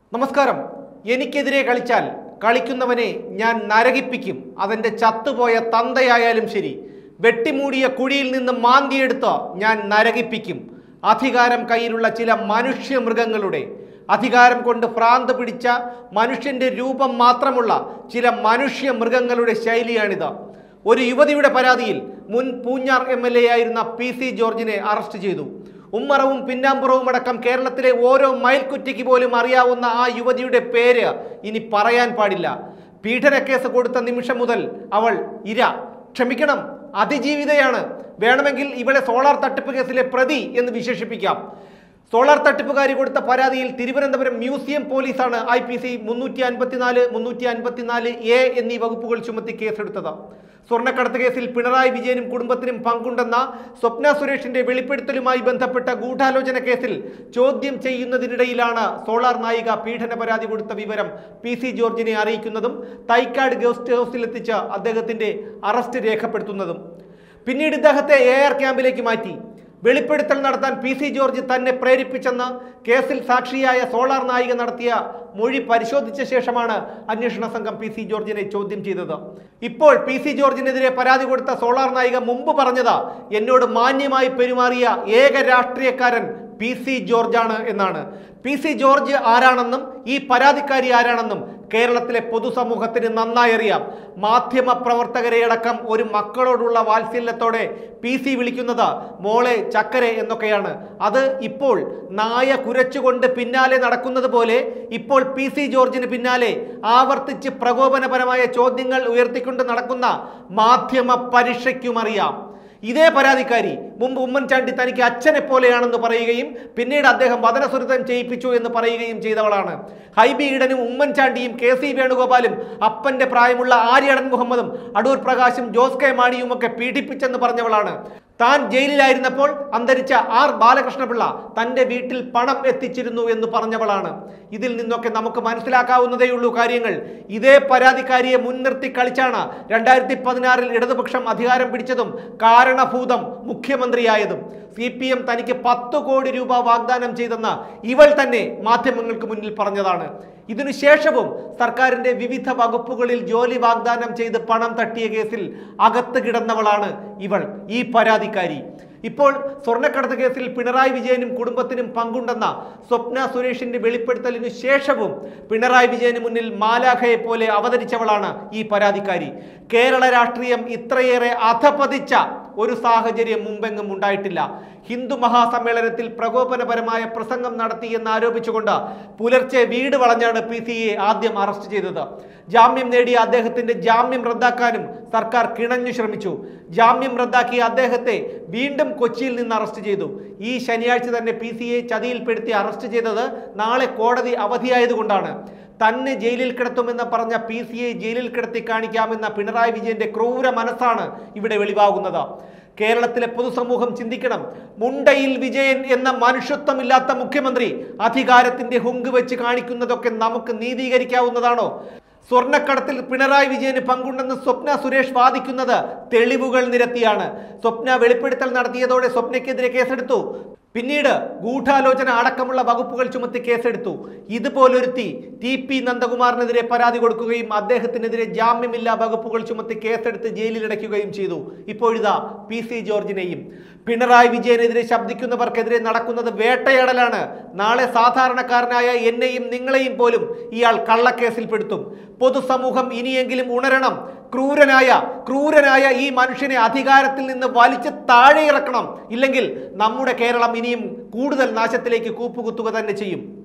നമസ്കാരം എനിക്കെതിരെ കളിച്ചാൽ കളിക്കുന്നവനെ ഞാൻ നരകിപ്പിക്കും അതെന്റെ ചത്തുപോയ തന്തയായാലും ശരി വെട്ടിമൂടിയ കുഴിയിൽ നിന്ന് മാന്തിയെടുത്ത് ഞാൻ നരകിപ്പിക്കും അധികാരം കയ്യിലുള്ള ചില മനുഷ്യ മൃഗങ്ങളുടെ അധികാരം കൊണ്ട് ഭ്രാന്ത് പിടിച്ച മനുഷ്യന്റെ രൂപം മാത്രമുള്ള ചില മനുഷ്യ മൃഗങ്ങളുടെ ശൈലിയാണിത് ഒരു യുവതിയുടെ പരാതിയിൽ മുൻ പൂഞ്ഞാർ എം എൽ എ ആയിരുന്ന പി സി ജോർജിനെ അറസ്റ്റ് ചെയ്തു ഉമ്മറവും പിന്നാമ്പുറവും അടക്കം കേരളത്തിലെ ഓരോ മൈൽക്കുറ്റിക്ക് പോലും അറിയാവുന്ന ആ യുവതിയുടെ പേര് ഇനി പറയാൻ പാടില്ല പീഡനക്കേസ് കൊടുത്ത നിമിഷം മുതൽ അവൾ ഇര ക്ഷമിക്കണം അതിജീവിതയാണ് വേണമെങ്കിൽ ഇവളെ സോളാർ തട്ടിപ്പ് കേസിലെ പ്രതി എന്ന് വിശേഷിപ്പിക്കാം സോളാർ തട്ടിപ്പുകാരി കൊടുത്ത പരാതിയിൽ തിരുവനന്തപുരം മ്യൂസിയം പോലീസാണ് ഐ പി സി മുന്നൂറ്റി അൻപത്തിനാല് മുന്നൂറ്റി അൻപത്തിനാല് എ എന്നീ വകുപ്പുകൾ ചുമത്തി കേസെടുത്തത് സ്വർണ്ണക്കടത്ത് കേസിൽ പിണറായി വിജയനും കുടുംബത്തിനും പങ്കുണ്ടെന്ന സ്വപ്ന സുരേഷിന്റെ വെളിപ്പെടുത്തലുമായി ബന്ധപ്പെട്ട ഗൂഢാലോചന കേസിൽ ചോദ്യം ചെയ്യുന്നതിനിടയിലാണ് സോളാർ നായിക പീഡന പരാതി കൊടുത്ത വിവരം പി സി ജോർജിനെ അറിയിക്കുന്നതും തൈക്കാട് ഗസ്റ്റ് ഹൗസിലെത്തിച്ച് അദ്ദേഹത്തിന്റെ അറസ്റ്റ് രേഖപ്പെടുത്തുന്നതും പിന്നീട് ഇദ്ദേഹത്തെ എ ആർ ക്യാമ്പിലേക്ക് മാറ്റി വെളിപ്പെടുത്തൽ നടത്താൻ പി സി ജോർജ് തന്നെ പ്രേരിപ്പിച്ചെന്ന് കേസിൽ സാക്ഷിയായ സോളാർ നായിക നടത്തിയ മൊഴി പരിശോധിച്ച ശേഷമാണ് അന്വേഷണ സംഘം പി സി ജോർജിനെ ചോദ്യം ചെയ്തത് ഇപ്പോൾ പി സി ജോർജിനെതിരെ പരാതി കൊടുത്ത സോളാർ നായിക മുമ്പ് പറഞ്ഞത് എന്നോട് മാന്യമായി പെരുമാറിയ ഏക രാഷ്ട്രീയക്കാരൻ പി സി ജോർജാണ് എന്നാണ് പി സി ജോർജ് ആരാണെന്നും ഈ പരാതിക്കാരി ആരാണെന്നും കേരളത്തിലെ പൊതുസമൂഹത്തിന് നന്നായി അറിയാം മാധ്യമ പ്രവർത്തകരെ അടക്കം ഒരു മക്കളോടുള്ള വാത്സല്യത്തോടെ പി സി വിളിക്കുന്നത് മോളെ ചക്കരെ എന്നൊക്കെയാണ് അത് ഇപ്പോൾ നായ കുരച്ചുകൊണ്ട് പിന്നാലെ നടക്കുന്നത് പോലെ ഇപ്പോൾ പി സി ജോർജിന് പിന്നാലെ ആവർത്തിച്ച് പ്രകോപനപരമായ ചോദ്യങ്ങൾ ഉയർത്തിക്കൊണ്ട് നടക്കുന്ന മാധ്യമ പരീക്ഷയ്ക്കും അറിയാം ഇതേ പരാതിക്കാരി മുമ്പ് ഉമ്മൻചാണ്ടി തനിക്ക് അച്ഛനെ പോലെയാണെന്ന് പറയുകയും പിന്നീട് അദ്ദേഹം വചനസുരതം ചെയ്യിപ്പിച്ചു എന്ന് പറയുകയും ചെയ്തവളാണ് ഹൈബി ഈഡനും ഉമ്മൻചാണ്ടിയും കെ സി വേണുഗോപാലും അപ്പന്റെ പ്രായമുള്ള ആര്യടൻ മുഹമ്മദും അടൂർ പ്രകാശും ജോസ് കെ മാണിയും ഒക്കെ പീഡിപ്പിച്ചെന്ന് പറഞ്ഞവളാണ് താൻ ജയിലിലായിരുന്നപ്പോൾ അന്തരിച്ച ആർ ബാലകൃഷ്ണപിള്ള തന്റെ വീട്ടിൽ പണം എത്തിച്ചിരുന്നു എന്ന് പറഞ്ഞവളാണ് ഇതിൽ നിന്നൊക്കെ നമുക്ക് മനസ്സിലാക്കാവുന്നതേയുള്ളൂ കാര്യങ്ങൾ ഇതേ പരാതിക്കാരിയെ മുൻനിർത്തി കളിച്ചാണ് രണ്ടായിരത്തി പതിനാറിൽ ഇടതുപക്ഷം അധികാരം പിടിച്ചതും കാരണഭൂതം മുഖ്യമന്ത്രിയായതും സി പി എം തനിക്ക് പത്ത് കോടി രൂപ വാഗ്ദാനം ചെയ്തെന്ന് ഇവൾ തന്നെ മാധ്യമങ്ങൾക്ക് മുന്നിൽ പറഞ്ഞതാണ് ഇതിനു ശേഷവും സർക്കാരിന്റെ വിവിധ വകുപ്പുകളിൽ ജോലി വാഗ്ദാനം ചെയ്ത് പണം തട്ടിയ കേസിൽ അകത്ത് കിടന്നവളാണ് ഇവൾ ഈ പരാതിക്കാരി ഇപ്പോൾ സ്വർണ്ണക്കടത്ത് കേസിൽ പിണറായി വിജയനും കുടുംബത്തിനും പങ്കുണ്ടെന്ന സ്വപ്ന സുരേഷിന്റെ വെളിപ്പെടുത്തലിനു ശേഷവും പിണറായി വിജയന് മുന്നിൽ മാലാഖയെ പോലെ അവതരിച്ചവളാണ് ഈ പരാതിക്കാരി കേരള രാഷ്ട്രീയം ഇത്രയേറെ അധപതിച്ച ഒരു സാഹചര്യം മുമ്പെങ്ങും ഉണ്ടായിട്ടില്ല ഹിന്ദു മഹാസമ്മേളനത്തിൽ പ്രകോപനപരമായ പ്രസംഗം നടത്തി എന്ന് ആരോപിച്ചുകൊണ്ട് പുലർച്ചെ വീട് വളഞ്ഞാണ് പി സി എ ആദ്യം അറസ്റ്റ് ചെയ്തത് ജാമ്യം നേടിയ അദ്ദേഹത്തിന്റെ ജാമ്യം റദ്ദാക്കാനും സർക്കാർ കിണഞ്ഞു ശ്രമിച്ചു ജാമ്യം റദ്ദാക്കിയ അദ്ദേഹത്തെ വീണ്ടും കൊച്ചിയിൽ നിന്ന് അറസ്റ്റ് ചെയ്തു ഈ ശനിയാഴ്ച തന്നെ പി സി എ ചതിയിൽപ്പെടുത്തി അറസ്റ്റ് ചെയ്തത് നാളെ കോടതി അവധിയായതുകൊണ്ടാണ് തന്നെ ജയിലിൽ കിടത്തുമെന്ന് പറഞ്ഞ പി സി ഐ ജയിലിൽ കിടത്തി കാണിക്കാമെന്ന പിണറായി വിജയന്റെ ക്രൂര മനസ്സാണ് ഇവിടെ വെളിവാകുന്നത് കേരളത്തിലെ പൊതുസമൂഹം ചിന്തിക്കണം മുണ്ടയിൽ വിജയൻ എന്ന മനുഷ്യത്വമില്ലാത്ത മുഖ്യമന്ത്രി അധികാരത്തിന്റെ ഹുങ്ക് വെച്ച് കാണിക്കുന്നതൊക്കെ നമുക്ക് നീതീകരിക്കാവുന്നതാണോ സ്വർണ്ണക്കടത്തിൽ പിണറായി വിജയന് പങ്കുണ്ടെന്ന് സ്വപ്ന സുരേഷ് വാദിക്കുന്നത് തെളിവുകൾ നിരത്തിയാണ് സ്വപ്ന വെളിപ്പെടുത്തൽ നടത്തിയതോടെ സ്വപ്നയ്ക്കെതിരെ കേസെടുത്തു പിന്നീട് ഗൂഢാലോചന അടക്കമുള്ള വകുപ്പുകൾ ചുമത്തി കേസെടുത്തു ഇതുപോലൊരുത്തി ടി പി നന്ദകുമാറിനെതിരെ പരാതി കൊടുക്കുകയും അദ്ദേഹത്തിനെതിരെ ജാമ്യമില്ലാ വകുപ്പുകൾ ചുമത്തി കേസെടുത്ത് ജയിലിലടയ്ക്കുകയും ചെയ്തു ഇപ്പോഴിതാ പി സി ജോർജിനെയും പിണറായി വിജയനെതിരെ ശബ്ദിക്കുന്നവർക്കെതിരെ നടക്കുന്നത് വേട്ടയാടലാണ് നാളെ സാധാരണക്കാരനായ എന്നെയും നിങ്ങളെയും പോലും ഇയാൾ കള്ളക്കേസിൽപ്പെടുത്തും പൊതുസമൂഹം ഇനിയെങ്കിലും ഉണരണം ക്രൂരനായ ക്രൂരനായ ഈ മനുഷ്യനെ അധികാരത്തിൽ നിന്ന് വലിച്ച് താഴെ ഇറക്കണം ഇല്ലെങ്കിൽ നമ്മുടെ കേരളം ഇനിയും കൂടുതൽ നാശത്തിലേക്ക് കൂപ്പുകുത്തുക തന്നെ ചെയ്യും